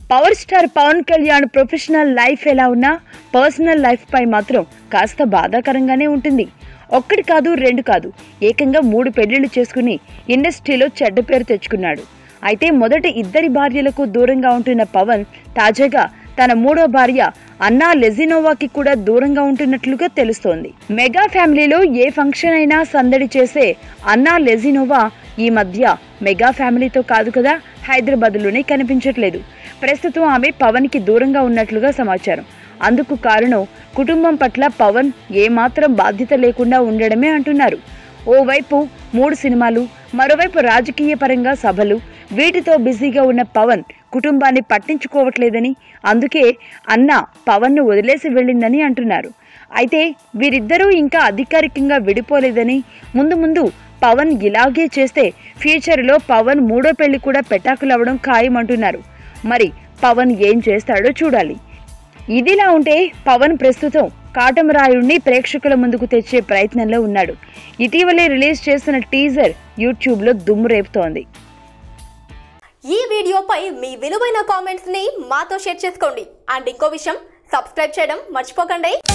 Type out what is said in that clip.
power star Pawan Kalyan professional life ఎలా ఉన్నా personal life పై మాత్రం కాస్త బాధాకరంగానే ఉంటుంది ఒక్కటి కాదు రెండు కాదు ఏకంగా మూడు పెళ్లిళ్లు చేసుకుని ఇండస్ట్రీలో చెడ్డ పేరు తెచ్చుకున్నాడు అయితే మొదటి ఇద్దరి భార్యలకు దూరంగా ఉంటున్న పవన్ తాజాగా తన మూడో భార్య అన్నా లెజినోవాకి కూడా దూరంగా ఉంటున్నట్లుగా తెలుస్తోంది మెగా ఫ్యామిలీలో ఏ ఫంక్షన్ అయినా సందడి చేసే అన్నా లెజినోవా ఈ మధ్య మెగా ఫ్యామిలీతో కాదు కదా హైదరాబాద్లోనే కనిపించట్లేదు ప్రస్తుతం ఆమె పవన్ కి దూరంగా ఉన్నట్లుగా సమాచారం అందుకు కారణం కుటుంబం పట్ల పవన్ ఏమాత్రం బాధ్యత లేకుండా ఉండడమే అంటున్నారు ఓవైపు మూడు సినిమాలు మరోవైపు రాజకీయ పరంగా సభలు వీటితో బిజీగా ఉన్న పవన్ కుటుంబాన్ని పట్టించుకోవట్లేదని అందుకే అన్న పవన్ను వదిలేసి వెళ్ళిందని అంటున్నారు అయితే వీరిద్దరూ ఇంకా అధికారికంగా విడిపోలేదని ముందు ముందు పవన్ ఇలాగే చేస్తే ఫ్యూచర్లో పవన్ మూడో పెళ్లి కూడా పెటాకులవ్వడం ఖాయమంటున్నారు మరి పవన్ ఏం చేస్తాడో చూడాలి ఇదిలా ఉంటే పవన్ ప్రస్తుతం కాటమరాయుడిని ప్రేక్షకుల ముందుకు తెచ్చే ప్రయత్నంలో ఉన్నాడు ఇటీవలే రిలీజ్ చేసిన టీజర్ యూట్యూబ్లో దుమ్ము రేపుతోంది ఈ వీడియోపై మీ విలువైన కామెంట్స్ ని మాతో షేర్ చేసుకోండి అండ్ ఇంకో విషయం సబ్స్క్రైబ్ చేయడం మర్చిపోకండి